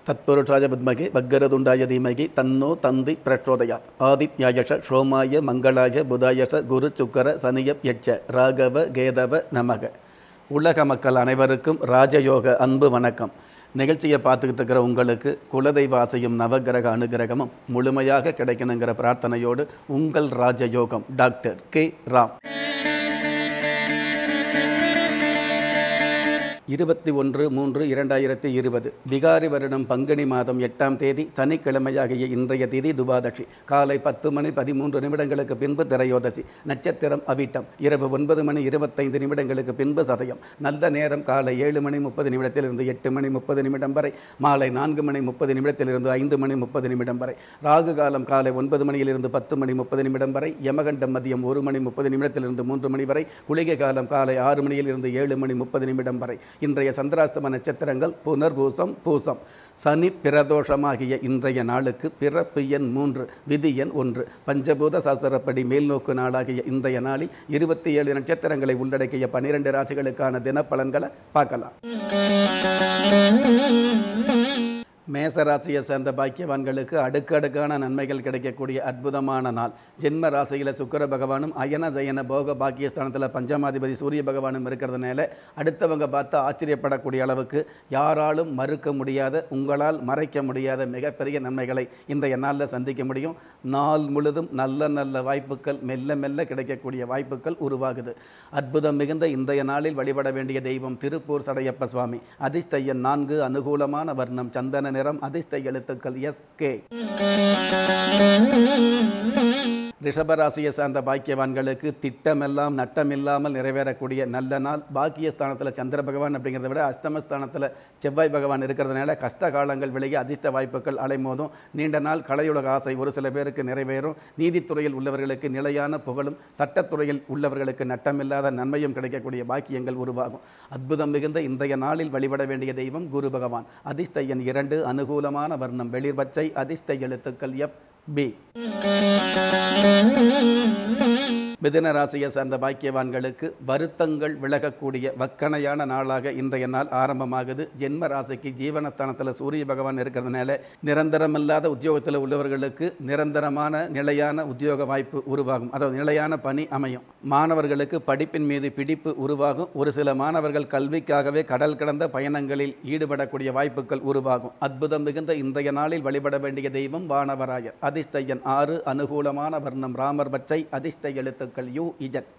தத்புருஷாய வித்மகே வக்கரதுண்டாய தீமகி தன்னோ தந்தி பிரச்சோதயாத் ஆதித்யாயஷ சோமாய மங்களாய புதாயஷ குரு சுக்கர சனியப் யட்ச ராகவ கேதவ நமக உலக மக்கள் அனைவருக்கும் ராஜயோக அன்பு வணக்கம் நிகழ்ச்சியை பார்த்துக்கிட்டு இருக்கிற உங்களுக்கு குலதெய்வ ஆசையும் நவகிரக அனுகிரகமும் முழுமையாக கிடைக்கணுங்கிற பிரார்த்தனையோடு உங்கள் ராஜயோகம் டாக்டர் கே ராம் இருபத்தி ஒன்று மூன்று இரண்டாயிரத்தி இருபது விகாரி வருடம் பங்குனி மாதம் எட்டாம் தேதி சனிக்கிழமையாகிய இன்றைய தேதி துபாதஷி காலை பத்து மணி பதிமூன்று நிமிடங்களுக்கு பின்பு திரையோதசி நட்சத்திரம் அவிட்டம் இரவு ஒன்பது மணி இருபத்தைந்து நிமிடங்களுக்கு பின்பு சதயம் நல்ல நேரம் காலை ஏழு மணி முப்பது நிமிடத்திலிருந்து எட்டு மணி முப்பது நிமிடம் வரை மாலை நான்கு மணி முப்பது நிமிடத்திலிருந்து ஐந்து மணி முப்பது நிமிடம் வரை ராகு காலம் காலை ஒன்பது மணியிலிருந்து பத்து மணி முப்பது நிமிடம் வரை யமகண்டம் மதியம் ஒரு மணி முப்பது நிமிடத்திலிருந்து மூன்று மணி வரை குளிகை காலம் காலை ஆறு மணியிலிருந்து ஏழு மணி முப்பது நிமிடம் வரை இன்றைய சந்திராஸ்தம நட்சத்திரங்கள் புனர்பூசம் பூசம் சனி பிரதோஷமாகிய இன்றைய நாளுக்கு பிறப்பு எண் மூன்று விதி எண் ஒன்று பஞ்சபூத சாஸ்திரப்படி மேல்நோக்கு நாளாகிய இன்றைய நாளில் இருபத்தி ஏழு நட்சத்திரங்களை உள்ளடக்கிய பனிரெண்டு ராசிகளுக்கான தினப்பலன்களை பார்க்கலாம் மேசராசியை சேர்ந்த பாக்கியவான்களுக்கு அடுக்கடுக்கான நன்மைகள் கிடைக்கக்கூடிய அற்புதமான நாள் ஜென்ம ராசியில் சுக்கர பகவானும் அயன ஜயன போக பாக்கியஸ்தானத்தில் பஞ்சமாதிபதி சூரிய பகவானும் இருக்கிறதுனால அடுத்தவங்க பார்த்து ஆச்சரியப்படக்கூடிய அளவுக்கு யாராலும் மறுக்க முடியாத உங்களால் மறைக்க முடியாத மிகப்பெரிய நன்மைகளை இன்றைய நாளில் சந்திக்க முடியும் நாள் முழுதும் நல்ல நல்ல வாய்ப்புகள் மெல்ல மெல்ல கிடைக்கக்கூடிய வாய்ப்புகள் உருவாகுது அற்புதம் மிகுந்த இன்றைய நாளில் வழிபட வேண்டிய தெய்வம் திருப்பூர் சடையப்ப சுவாமி அதிர்ஷ்டயன் நான்கு அனுகூலமான வர்ணம் சந்தன நிறம் அதிர்ஷ்ட எழுத்துக்கள் எஸ் கே ரிஷபராசியை சார்ந்த பாக்கியவான்களுக்கு திட்டமெல்லாம் நட்டமில்லாமல் நிறைவேறக்கூடிய நல்ல நாள் பாக்கியஸ்தானத்தில் சந்திர பகவான் அப்படிங்கிறத விட அஷ்டமஸ்தானத்தில் செவ்வாய் பகவான் இருக்கிறதுனால கஷ்ட காலங்கள் விலகி அதிர்ஷ்ட வாய்ப்புகள் அலைமோதும் நீண்ட நாள் கலையுலக ஆசை ஒரு சில பேருக்கு நிறைவேறும் நீதித்துறையில் உள்ளவர்களுக்கு நிலையான புகழும் சட்டத்துறையில் உள்ளவர்களுக்கு நட்டமில்லாத நன்மையும் கிடைக்கக்கூடிய பாக்கியங்கள் உருவாகும் அற்புதம் மிகுந்த இன்றைய நாளில் வழிபட வேண்டிய தெய்வம் குரு பகவான் அதிர்ஷ்ட எண் இரண்டு அனுகூலமான வர்ணம் வெளிர் பச்சை அதிர்ஷ்ட எழுத்துக்கள் எஃப் பி மிதுன ராசியை சார்ந்த பாக்கியவான்களுக்கு வருத்தங்கள் விலகக்கூடிய வக்கணையான நாளாக இன்றைய நாள் ஆரம்பமாகுது ஜென்ம ராசிக்கு ஜீவனஸ்தானத்தில் சூரிய பகவான் இருக்கிறதுனால நிரந்தரமில்லாத உத்தியோகத்தில் உள்ளவர்களுக்கு நிரந்தரமான நிலையான உத்தியோக வாய்ப்பு உருவாகும் அதாவது நிலையான பணி அமையும் மாணவர்களுக்கு படிப்பின் மீது பிடிப்பு உருவாகும் ஒரு சில மாணவர்கள் கல்விக்காகவே கடல் கடந்த பயணங்களில் ஈடுபடக்கூடிய வாய்ப்புகள் உருவாகும் அற்புதம் மிகுந்த இன்றைய நாளில் வழிபட வேண்டிய தெய்வம் வானவராயர் அதிர்ஷ்ட எண் ஆறு அனுகூலமான வர்ணம் ராமர் பச்சை அதிர்ஷ்ட எழுத்துக்கள் யூ இஜட்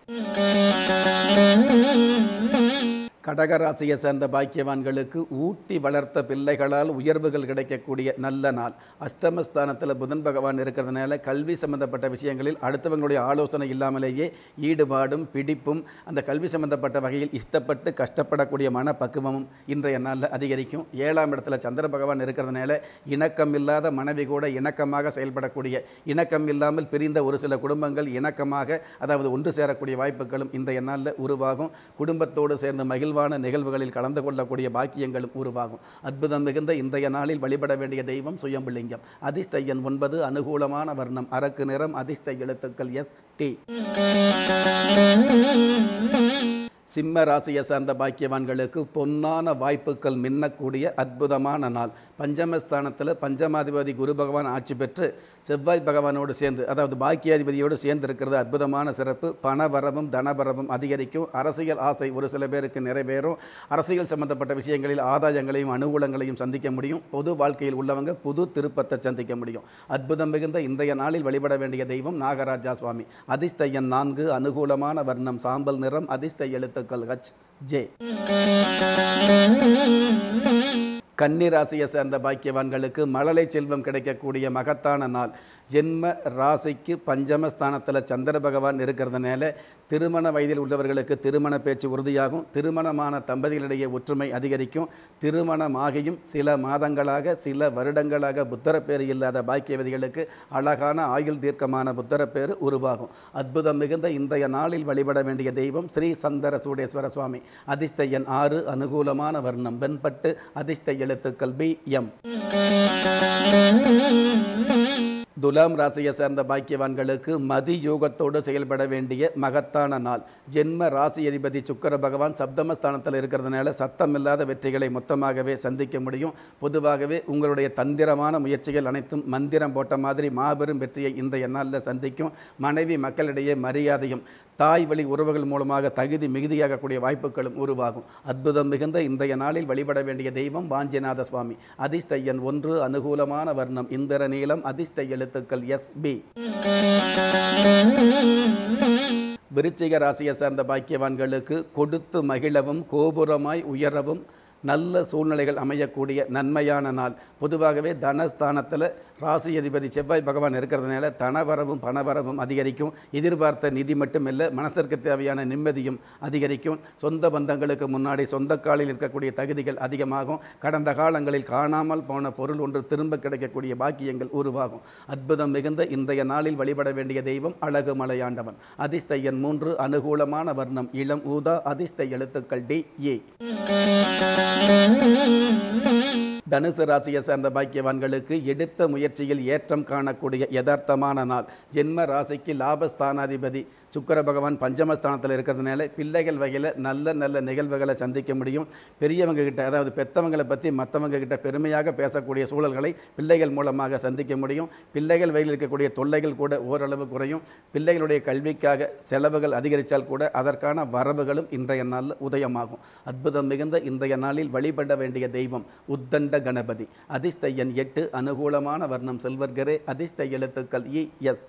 கடகராசியை சேர்ந்த பாக்கியவான்களுக்கு ஊட்டி வளர்த்த பிள்ளைகளால் உயர்வுகள் கிடைக்கக்கூடிய நல்ல நாள் அஷ்டமஸ்தானத்தில் புதன் பகவான் இருக்கிறதுனால கல்வி சம்பந்தப்பட்ட விஷயங்களில் அடுத்தவங்களுடைய ஆலோசனை இல்லாமலேயே ஈடுபாடும் பிடிப்பும் அந்த கல்வி சம்பந்தப்பட்ட வகையில் இஷ்டப்பட்டு கஷ்டப்படக்கூடிய மனப்பக்குவமும் இன்றைய நாளில் அதிகரிக்கும் ஏழாம் இடத்துல சந்திர பகவான் இருக்கிறதுனால இணக்கம் இல்லாத மனைவி கூட இணக்கமாக செயல்படக்கூடிய இணக்கம் இல்லாமல் பிரிந்த ஒரு சில குடும்பங்கள் இணக்கமாக அதாவது ஒன்று சேரக்கூடிய வாய்ப்புகளும் இன்றைய நாளில் உருவாகும் குடும்பத்தோடு சேர்ந்து மகிழ்வான நிகழ்வுகளில் கலந்து கொள்ளக்கூடிய பாக்கியங்களும் உருவாகும் அற்புதம் மிகுந்த இன்றைய நாளில் வழிபட வேண்டிய தெய்வம் சுயம்புலிங்கம் அதிர்ஷ்ட எண் ஒன்பது அனுகூலமான வர்ணம் அரக்கு நிறம் அதிர்ஷ்ட எழுத்துக்கள் எஸ் டி சிம்ம ராசியை சார்ந்த பாக்கியவான்களுக்கு பொன்னான வாய்ப்புகள் மின்னக்கூடிய அற்புதமான நாள் பஞ்சமஸ்தானத்தில் பஞ்சமாதிபதி குரு பகவான் ஆட்சி பெற்று செவ்வாய் பகவானோடு சேர்ந்து அதாவது பாக்கியாதிபதியோடு சேர்ந்து இருக்கிறது அற்புதமான சிறப்பு பணவரவும் தனவரவும் அதிகரிக்கும் அரசியல் ஆசை ஒரு சில பேருக்கு நிறைவேறும் அரசியல் சம்பந்தப்பட்ட விஷயங்களில் ஆதாயங்களையும் அனுகூலங்களையும் சந்திக்க முடியும் பொது வாழ்க்கையில் உள்ளவங்க புது திருப்பத்தை சந்திக்க முடியும் அற்புதம் மிகுந்த இன்றைய நாளில் வழிபட வேண்டிய தெய்வம் நாகராஜா சுவாமி அதிர்ஷ்ட எண் நான்கு அனுகூலமான வர்ணம் சாம்பல் நிறம் அதிர்ஷ்ட எழுத்துக்கள் ஹச் ஜே கன்னி ராசியை சேர்ந்த பாக்கியவான்களுக்கு மழலை செல்வம் கிடைக்கக்கூடிய மகத்தான நாள் ஜென்ம ராசிக்கு பஞ்சமஸ்தானத்தில் சந்திர பகவான் இருக்கிறதுனால திருமண வயதில் உள்ளவர்களுக்கு திருமண பேச்சு உறுதியாகும் திருமணமான தம்பதிகளிடையே ஒற்றுமை அதிகரிக்கும் திருமணமாகியும் சில மாதங்களாக சில வருடங்களாக புத்தரப்பேறு இல்லாத பாக்கியவதிகளுக்கு அழகான ஆயுள் தீர்க்கமான புத்தரப்பேறு உருவாகும் அற்புதம் மிகுந்த இன்றைய நாளில் வழிபட வேண்டிய தெய்வம் ஸ்ரீ சந்தர சூடேஸ்வர சுவாமி அதிர்ஷ்ட எண் ஆறு அனுகூலமான வர்ணம் வெண்பட்டு அதிர்ஷ்ட எழுத்துக்கள் பி எம் துலாம் ராசியை சேர்ந்த பாக்கியவான்களுக்கு மதி யோகத்தோடு செயல்பட வேண்டிய மகத்தான நாள் ஜென்ம ராசி அதிபதி சுக்கர பகவான் சப்தமஸ்தானத்தில் இருக்கிறதுனால சத்தமில்லாத வெற்றிகளை மொத்தமாகவே சந்திக்க முடியும் பொதுவாகவே உங்களுடைய தந்திரமான முயற்சிகள் அனைத்தும் மந்திரம் போட்ட மாதிரி மாபெரும் வெற்றியை இன்றைய நாளில் சந்திக்கும் மனைவி மக்களிடையே மரியாதையும் தாய் வழி உறவுகள் மூலமாக தகுதி மிகுதியாகக்கூடிய வாய்ப்புகளும் உருவாகும் அற்புதம் மிகுந்த இன்றைய நாளில் வழிபட வேண்டிய தெய்வம் வாஞ்சிநாத சுவாமி அதிர்ஷ்ட எண் ஒன்று அனுகூலமான வர்ணம் இந்திர நீளம் அதிர்ஷ்ட எழுத்துக்கள் எஸ் பி விருச்சிக ராசியை சார்ந்த பாக்கியவான்களுக்கு கொடுத்து மகிழவும் கோபுரமாய் உயரவும் நல்ல சூழ்நிலைகள் அமையக்கூடிய நன்மையான நாள் பொதுவாகவே தனஸ்தானத்தில் ராசி அதிபதி செவ்வாய் பகவான் இருக்கிறதுனால தனவரவும் பணவரவும் அதிகரிக்கும் எதிர்பார்த்த நிதி மட்டுமில்லை மனசிற்கு தேவையான நிம்மதியும் அதிகரிக்கும் சொந்த பந்தங்களுக்கு முன்னாடி சொந்த காலில் இருக்கக்கூடிய தகுதிகள் அதிகமாகும் கடந்த காலங்களில் காணாமல் போன பொருள் ஒன்று திரும்ப கிடைக்கக்கூடிய பாக்கியங்கள் உருவாகும் அற்புதம் மிகுந்த இன்றைய நாளில் வழிபட வேண்டிய தெய்வம் அழகு மலையாண்டவன் அதிர்ஷ்ட எண் மூன்று அனுகூலமான வர்ணம் இளம் ஊதா அதிர்ஷ்ட எழுத்துக்கள் டி ஏ தனுசு ராசியை சேர்ந்த பாக்கியவான்களுக்கு எடுத்த முயற்சியில் ஏற்றம் காணக்கூடிய யதார்த்தமான நாள் ஜென்ம ராசிக்கு லாபஸ்தானாதிபதி சுக்கர பகவான் பஞ்சமஸ்தானத்தில் இருக்கிறதுனால பிள்ளைகள் வகையில் நல்ல நல்ல நிகழ்வுகளை சந்திக்க முடியும் பெரியவங்க கிட்ட அதாவது பெத்தவங்களை பற்றி மற்றவங்க கிட்ட பெருமையாக பேசக்கூடிய சூழல்களை பிள்ளைகள் மூலமாக சந்திக்க முடியும் பிள்ளைகள் வகையில் இருக்கக்கூடிய தொல்லைகள் கூட ஓரளவு குறையும் பிள்ளைகளுடைய கல்விக்காக செலவுகள் அதிகரித்தால் கூட அதற்கான வரவுகளும் இன்றைய நாளில் உதயமாகும் அற்புதம் மிகுந்த இன்றைய நாளில் வழிபட வேண்டிய தெய்வம் உத்தண்ட கணபதி அதிர்ஷ்ட எண் எட்டு அனுகூலமான வர்ணம் செல்வர்கரே அதிர்ஷ்ட எழுத்துக்கள் இ எஸ்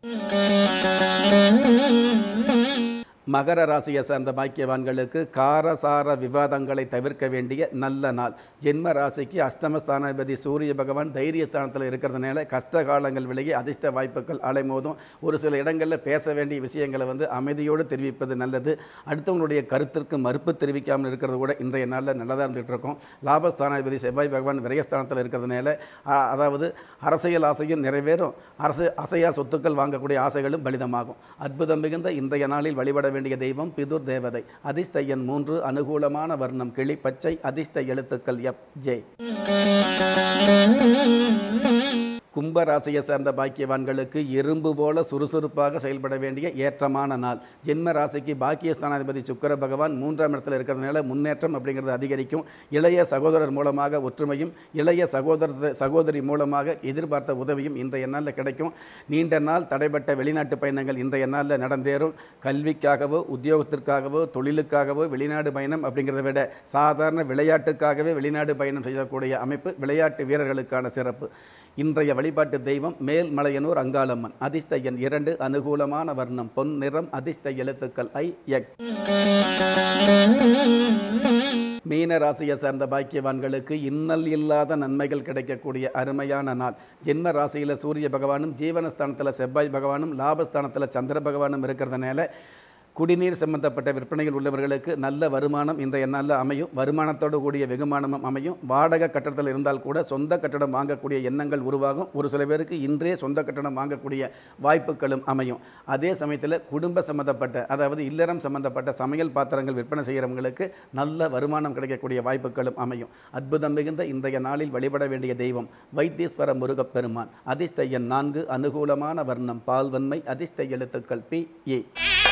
மகர ராசியை சார்ந்த பாக்கியவான்களுக்கு காரசார விவாதங்களை தவிர்க்க வேண்டிய நல்ல நாள் ஜென்ம ராசிக்கு அஷ்டமஸ்தானாதிபதி சூரிய பகவான் தைரிய ஸ்தானத்தில் இருக்கிறதுனால கஷ்ட காலங்கள் விலகி அதிர்ஷ்ட வாய்ப்புகள் அலைமோதும் ஒரு சில இடங்களில் பேச வேண்டிய விஷயங்களை வந்து அமைதியோடு தெரிவிப்பது நல்லது அடுத்தவங்களுடைய கருத்திற்கு மறுப்பு தெரிவிக்காமல் இருக்கிறது கூட இன்றைய நாளில் நல்லதாக இருந்துகிட்டு இருக்கும் லாபஸ்தானாதிபதி செவ்வாய் பகவான் விரயஸ்தானத்தில் இருக்கிறதுனால அ- அதாவது அரசியல் ஆசையும் நிறைவேறும் அரசு அசையா சொத்துக்கள் வாங்கக்கூடிய ஆசைகளும் பலிதமாகும் அற்புதம் மிகுந்த இன்றைய நாளில் வழிபட வேண்டிய தெய்வம் பிதுர் தேவதை அதிர்ஷ்ட எண் மூன்று அனுகூலமான வர்ணம் கிளி பச்சை அதிர்ஷ்ட எழுத்துக்கள் எஃப் ஜே கும்ப ராசியை சேர்ந்த பாக்கியவான்களுக்கு எறும்பு போல சுறுசுறுப்பாக செயல்பட வேண்டிய ஏற்றமான நாள் ஜென்ம ராசிக்கு பாக்கியஸ்தானாதிபதி சுக்கிர பகவான் மூன்றாம் இடத்துல இருக்கிறதுனால முன்னேற்றம் அப்படிங்கிறது அதிகரிக்கும் இளைய சகோதரர் மூலமாக ஒற்றுமையும் இளைய சகோதர சகோதரி மூலமாக எதிர்பார்த்த உதவியும் இன்றைய நாளில் கிடைக்கும் நீண்ட நாள் தடைப்பட்ட வெளிநாட்டு பயணங்கள் இன்றைய நாளில் நடந்தேறும் கல்விக்காகவோ உத்தியோகத்திற்காகவோ தொழிலுக்காகவோ வெளிநாடு பயணம் அப்படிங்கிறத விட சாதாரண விளையாட்டுக்காகவே வெளிநாடு பயணம் செய்யக்கூடிய அமைப்பு விளையாட்டு வீரர்களுக்கான சிறப்பு இன்றைய வழிபாட்டு தெய்வம் மேல்மலையனூர் அங்காளம்மன் அதிர்ஷ்ட எண் இரண்டு அனுகூலமான வர்ணம் பொன் நிறம் அதிர்ஷ்ட எழுத்துக்கள் ஐ எக்ஸ் மீன ராசியை சார்ந்த பாக்கியவான்களுக்கு இன்னல் இல்லாத நன்மைகள் கிடைக்கக்கூடிய அருமையான நாள் ஜென்ம ராசியில் சூரிய பகவானும் ஜீவனஸ்தானத்தில் செவ்வாய் பகவானும் லாபஸ்தானத்தில் சந்திர பகவானும் இருக்கிறதுனால குடிநீர் சம்பந்தப்பட்ட விற்பனைகள் உள்ளவர்களுக்கு நல்ல வருமானம் இன்றைய நாளில் அமையும் வருமானத்தோடு கூடிய வெகுமானமும் அமையும் வாடகை கட்டடத்தில் இருந்தால் கூட சொந்த கட்டடம் வாங்கக்கூடிய எண்ணங்கள் உருவாகும் ஒரு சில பேருக்கு இன்றே சொந்த கட்டடம் வாங்கக்கூடிய வாய்ப்புகளும் அமையும் அதே சமயத்தில் குடும்ப சம்பந்தப்பட்ட அதாவது இல்லறம் சம்பந்தப்பட்ட சமையல் பாத்திரங்கள் விற்பனை செய்கிறவங்களுக்கு நல்ல வருமானம் கிடைக்கக்கூடிய வாய்ப்புகளும் அமையும் அற்புதம் மிகுந்த இன்றைய நாளில் வழிபட வேண்டிய தெய்வம் வைத்தீஸ்வர முருகப் பெருமான் அதிர்ஷ்ட எண் நான்கு அனுகூலமான வர்ணம் பால்வன்மை அதிர்ஷ்ட எழுத்துக்கள் பி ஏ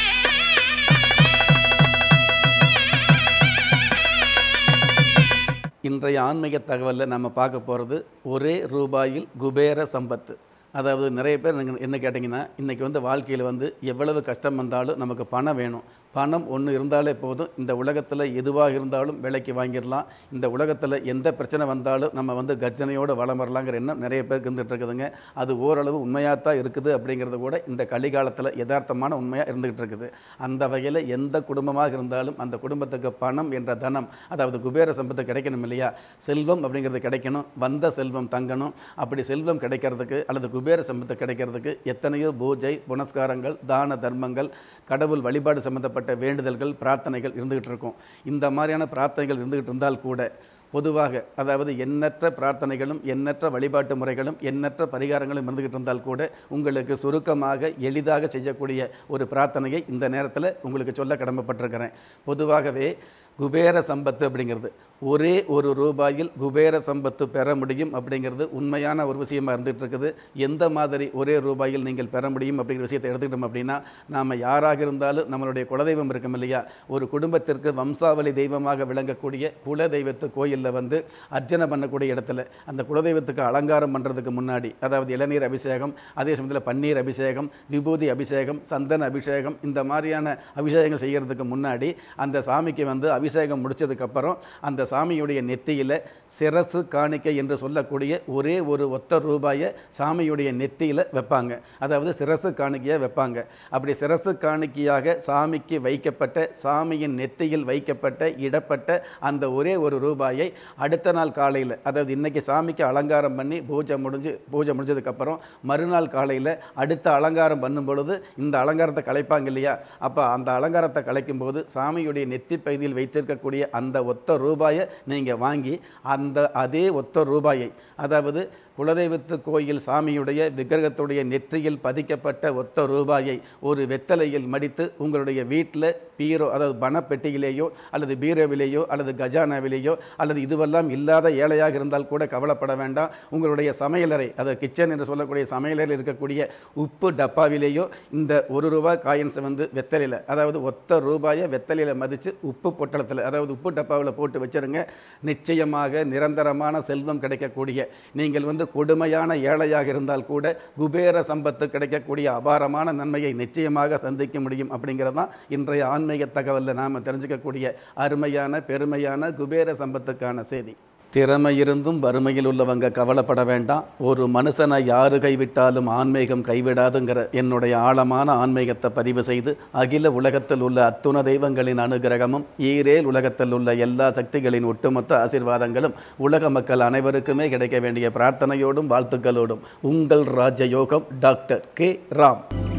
இன்றைய ஆன்மீக தகவலில் நம்ம பார்க்க போகிறது ஒரே ரூபாயில் குபேர சம்பத்து அதாவது நிறைய பேர் நீங்க என்ன கேட்டிங்கன்னா இன்றைக்கி வந்து வாழ்க்கையில் வந்து எவ்வளவு கஷ்டம் வந்தாலும் நமக்கு பணம் வேணும் பணம் ஒன்று இருந்தாலே போதும் இந்த உலகத்தில் எதுவாக இருந்தாலும் விலைக்கு வாங்கிடலாம் இந்த உலகத்தில் எந்த பிரச்சனை வந்தாலும் நம்ம வந்து கர்ஜனையோடு வளம் வரலாங்கிற எண்ணம் நிறைய பேருக்கு இருந்துகிட்டு இருக்குதுங்க அது ஓரளவு உண்மையாக தான் இருக்குது அப்படிங்கிறது கூட இந்த கலிகாலத்தில் யதார்த்தமான உண்மையாக இருந்துகிட்டு இருக்குது அந்த வகையில் எந்த குடும்பமாக இருந்தாலும் அந்த குடும்பத்துக்கு பணம் என்ற தனம் அதாவது குபேர சம்பத்து கிடைக்கணும் இல்லையா செல்வம் அப்படிங்கிறது கிடைக்கணும் வந்த செல்வம் தங்கணும் அப்படி செல்வம் கிடைக்கிறதுக்கு அல்லது குபேர சம்பத்து கிடைக்கிறதுக்கு எத்தனையோ பூஜை புனஸ்காரங்கள் தான தர்மங்கள் கடவுள் வழிபாடு சம்பந்தப்பட்ட வேண்டுதல்கள் பிரார்த்தனைகள் இருந்துகிட்டு இருக்கும் இந்த மாதிரியான பிரார்த்தனைகள் இருந்துகிட்டு இருந்தால் கூட பொதுவாக அதாவது எண்ணற்ற பிரார்த்தனைகளும் எண்ணற்ற வழிபாட்டு முறைகளும் எண்ணற்ற பரிகாரங்களும் இருந்துகிட்டு இருந்தால் கூட உங்களுக்கு சுருக்கமாக எளிதாக செய்யக்கூடிய ஒரு பிரார்த்தனையை இந்த நேரத்தில் உங்களுக்கு சொல்ல கடமைப்பட்டிருக்கிறேன் பொதுவாகவே குபேர சம்பத்து அப்படிங்கிறது ஒரே ஒரு ரூபாயில் குபேர சம்பத்து பெற முடியும் அப்படிங்கிறது உண்மையான ஒரு விஷயமா இருந்துகிட்டு இருக்குது எந்த மாதிரி ஒரே ரூபாயில் நீங்கள் பெற முடியும் அப்படிங்கிற விஷயத்தை எடுத்துக்கிட்டோம் அப்படின்னா நாம் யாராக இருந்தாலும் நம்மளுடைய குலதெய்வம் இருக்கும் இல்லையா ஒரு குடும்பத்திற்கு வம்சாவளி தெய்வமாக விளங்கக்கூடிய குல தெய்வத்து கோயிலில் வந்து அர்ச்சனை பண்ணக்கூடிய இடத்துல அந்த குலதெய்வத்துக்கு அலங்காரம் பண்ணுறதுக்கு முன்னாடி அதாவது இளநீர் அபிஷேகம் அதே சமயத்தில் பன்னீர் அபிஷேகம் விபூதி அபிஷேகம் சந்தன அபிஷேகம் இந்த மாதிரியான அபிஷேகங்கள் செய்கிறதுக்கு முன்னாடி அந்த சாமிக்கு வந்து அபிஷேகம் முடிச்சதுக்கப்புறம் அந்த சாமியுடைய நெத்தியில் சிரசு காணிக்கை என்று சொல்லக்கூடிய ஒரே ஒரு ஒத்த ரூபாயை சாமியுடைய நெத்தியில் வைப்பாங்க அதாவது சிரசு காணிக்கையாக வைப்பாங்க அப்படி சிரசு காணிக்கையாக சாமிக்கு வைக்கப்பட்ட சாமியின் நெத்தியில் வைக்கப்பட்ட இடப்பட்ட அந்த ஒரே ஒரு ரூபாயை அடுத்த நாள் காலையில் அதாவது இன்னைக்கு சாமிக்கு அலங்காரம் பண்ணி பூஜை முடிஞ்சு பூஜை முடிஞ்சதுக்கப்புறம் மறுநாள் காலையில் அடுத்த அலங்காரம் பண்ணும் பொழுது இந்த அலங்காரத்தை கலைப்பாங்க இல்லையா அப்போ அந்த அலங்காரத்தை கலைக்கும்போது சாமியுடைய நெத்தி பகுதியில் வைத்திருக்கக்கூடிய அந்த ஒத்த ரூபாயை நீங்கள் வாங்கி அந்த அதே ஒத்த ரூபாயை அதாவது குலதெய்வத்து கோயில் சாமியுடைய விக்கிரகத்துடைய நெற்றியில் பதிக்கப்பட்ட ஒத்த ரூபாயை ஒரு வெத்தலையில் மடித்து உங்களுடைய வீட்டில் பீரோ அதாவது பணப்பெட்டியிலேயோ அல்லது பீரோவிலேயோ அல்லது கஜானாவிலேயோ அல்லது இதுவெல்லாம் இல்லாத ஏழையாக இருந்தால் கூட கவலைப்பட வேண்டாம் உங்களுடைய சமையலறை அதாவது கிச்சன் என்று சொல்லக்கூடிய சமையலறையில் இருக்கக்கூடிய உப்பு டப்பாவிலேயோ இந்த ஒரு ரூபாய் காயின்ஸை வந்து வெத்தலையில் அதாவது ஒத்த ரூபாயை வெத்தலையில் மதித்து உப்பு பொட்டலத்தில் அதாவது உப்பு டப்பாவில் போட்டு வச்சிருங்க நிச்சயமாக நிரந்தரமான செல்வம் கிடைக்கக்கூடிய நீங்கள் வந்து கொடுமையான ஏழையாக இருந்தால் கூட குபேர சம்பத்து கிடைக்கக்கூடிய அபாரமான நன்மையை நிச்சயமாக சந்திக்க முடியும் அப்படிங்கிறது தான் இன்றைய ஆன்மீக தகவலில் நாம் தெரிஞ்சுக்கக்கூடிய அருமையான பெருமையான குபேர சம்பத்துக்கான செய்தி திறமை இருந்தும் வறுமையில் உள்ளவங்க கவலைப்பட வேண்டாம் ஒரு மனுஷனை யாரு கைவிட்டாலும் ஆன்மீகம் கைவிடாதுங்கிற என்னுடைய ஆழமான ஆன்மீகத்தை பதிவு செய்து அகில உலகத்தில் உள்ள அத்துண தெய்வங்களின் அனுகிரகமும் ஈரேல் உலகத்தில் உள்ள எல்லா சக்திகளின் ஒட்டுமொத்த ஆசீர்வாதங்களும் உலக மக்கள் அனைவருக்குமே கிடைக்க வேண்டிய பிரார்த்தனையோடும் வாழ்த்துக்களோடும் உங்கள் ராஜயோகம் டாக்டர் கே ராம்